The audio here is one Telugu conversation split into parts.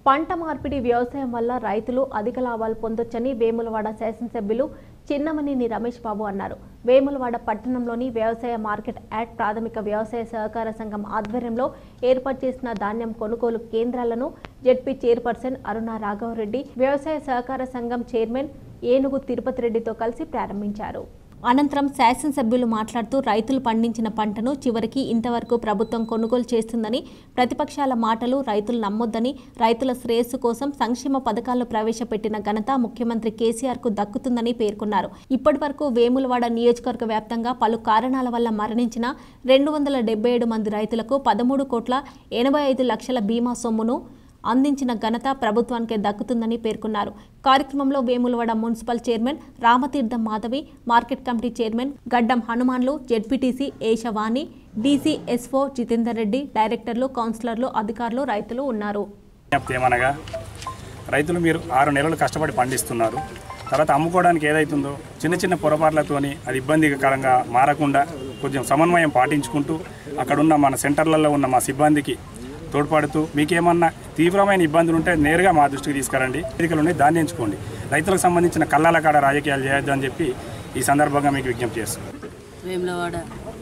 పంట మార్పిడి వ్యవసాయం వల్ల రైతులు అధిక లాభాలు పొందొచ్చని వేములవాడ శాసనసభ్యులు చిన్నమనేని రమేష్ బాబు అన్నారు వేములవాడ పట్టణంలోని వ్యవసాయ మార్కెట్ యాడ్ ప్రాథమిక వ్యవసాయ సహకార సంఘం ఆధ్వర్యంలో ఏర్పాటు చేసిన ధాన్యం కొనుగోలు కేంద్రాలను జెడ్పీ చైర్పర్సన్ అరుణ రాఘవరెడ్డి వ్యవసాయ సహకార సంఘం చైర్మన్ ఏనుగు తిరుపతి రెడ్డితో కలిసి ప్రారంభించారు అనంతరం శాసనసభ్యులు మాట్లాడుతూ రైతులు పండించిన పంటను చివరికి ఇంతవరకు ప్రభుత్వం కొనుగోలు చేస్తుందని ప్రతిపక్షాల మాటలు రైతులు నమ్మొద్దని రైతుల శ్రేయస్సు కోసం సంక్షేమ పథకాలు ప్రవేశపెట్టిన ఘనత ముఖ్యమంత్రి కేసీఆర్ కు దక్కుతుందని పేర్కొన్నారు ఇప్పటి వరకు వేములవాడ నియోజకవర్గ వ్యాప్తంగా పలు కారణాల వల్ల మరణించిన రెండు వందల డెబ్బై ఏడు మంది రైతులకు పదమూడు కోట్ల ఎనభై ఐదు లక్షల బీమా సొమ్మును అందించిన ఘనత ప్రభుత్వానికే దక్కుతుందని పేర్కొన్నారు కార్యక్రమంలో Vemulawada municipal chairman Ramatheertham Madhavi market committee chairman Gaddam Hanumanlu ZPTC Eshavani DCSO Jitender Reddy డైరెక్టర్లు కౌన్సిలర్లు అధికారులు రైతులు ఉన్నారు విజ్ఞప్తి ఏమనగా రైతులు మీరు ఆరు నెలలు కష్టపడి పండిస్తున్నారు తర్వాత అమ్ముకోవడానికి ఏదైతుందో చిన్న చిన్న పొరపాట్లతోని అది ఇబ్బందికరంగా మారకుండా కొంచెం సమన్వయం పాటించుకుంటూ అక్కడున్న మన సెంటర్లలో ఉన్న మా సిబ్బందికి తోడ్పడుతూ మీకేమన్నా తీవ్రమైన ఇబ్బందులు ఉంటే నేరుగా మా దృష్టికి తీసుకురండి వేదికలు దాన్ని ఎంచుకోండి రైతులకు సంబంధించిన కళ్ళాల కాడ రాజకీయాలు చేయొద్దు అని చెప్పి ఈ సందర్భంగా మీకు విజ్ఞప్తి చేస్తున్నాను వేములవాడ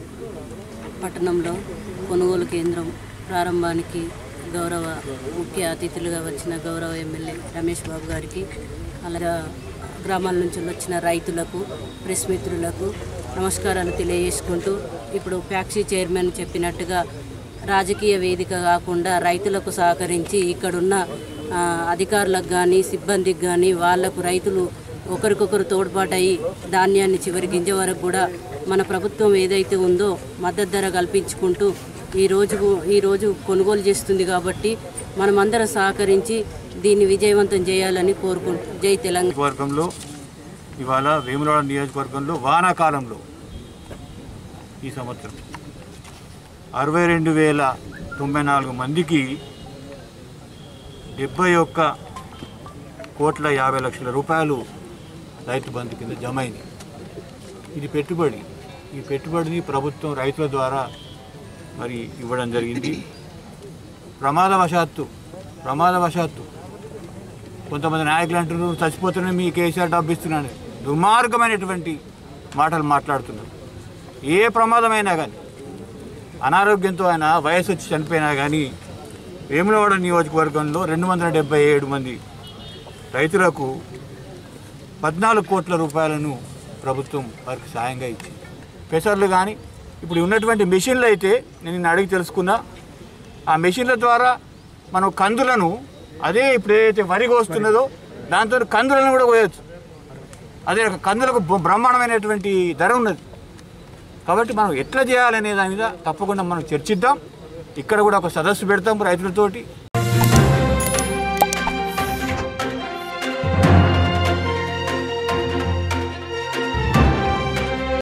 పట్టణంలో కొనుగోలు కేంద్రం ప్రారంభానికి గౌరవ ముఖ్య అతిథులుగా వచ్చిన గౌరవ ఎమ్మెల్యే రమేష్ బాబు గారికి అలాగే గ్రామాల నుంచి వచ్చిన రైతులకు ప్రెస్ మిత్రులకు నమస్కారాలు తెలియజేసుకుంటూ ఇప్పుడు ప్యాక్సీ చైర్మన్ చెప్పినట్టుగా రాజకీయ వేదిక కాకుండా రైతులకు సహకరించి ఇక్కడున్న ఆ, అధికారులకు కానీ సిబ్బందికి కానీ వాళ్లకు రైతులు ఒకరికొకరు తోడ్పాటయి ధాన్యాన్ని చివరి గింజ వరకు కూడా మన ప్రభుత్వం ఏదైతే ఉందో మద్దతు ధర కల్పించుకుంటూ ఈ రోజు ఈ రోజు కొనుగోలు చేస్తుంది కాబట్టి మనమందరం సహకరించి దీన్ని విజయవంతం చేయాలని కోరుకుంటూ జై తెలంగాణ నియోజకవర్గంలో ఇవాళ వేములవాడ నియోజకవర్గంలో వానాకాలంలో ఈ సంవత్సరం అరవై రెండు వేల తొంభై నాలుగు మందికి డెబ్బై ఒక్క కోట్ల యాభై లక్షల రూపాయలు రైతు బంధు కింద జమ అయింది ఇది పెట్టుబడి ఈ పెట్టుబడిని ప్రభుత్వం రైతుల ద్వారా మరి ఇవ్వడం జరిగింది ప్రమాదవశాత్తు ప్రమాదవశాత్తు కొంతమంది నాయకులు అంటున్నారు చచ్చిపోతున్నా మీ కేసీఆర్ డబ్బు ఇస్తున్నాను దుర్మార్గమైనటువంటి మాటలు మాట్లాడుతున్నారు ఏ ప్రమాదమైనా కానీ అనారోగ్యంతో ఆయన వయసు వచ్చి చనిపోయినా కానీ వేములవాడ నియోజకవర్గంలో రెండు వందల డెబ్బై ఏడు మంది రైతులకు పద్నాలుగు కోట్ల రూపాయలను ప్రభుత్వం వారికి సాయంగా ఇచ్చింది పెసర్లు కానీ ఇప్పుడు ఉన్నటువంటి మెషిన్లు అయితే నేను నిన్న అడిగి తెలుసుకున్నా ఆ మెషిన్ల ద్వారా మనం కందులను అదే ఇప్పుడు ఏదైతే వరి కోస్తున్నదో దాంతో కందులను కూడా కోయొచ్చు అదే ఒక కందులకు బ- బ్రహ్మాండమైనటువంటి ధర ఉన్నది కాబట్టి మనం ఎట్లా చేయాలనే దాని మీద తప్పకుండా మనం చర్చిద్దాం ఇక్కడ కూడా ఒక సదస్సు పెడతాం రైతులతోటి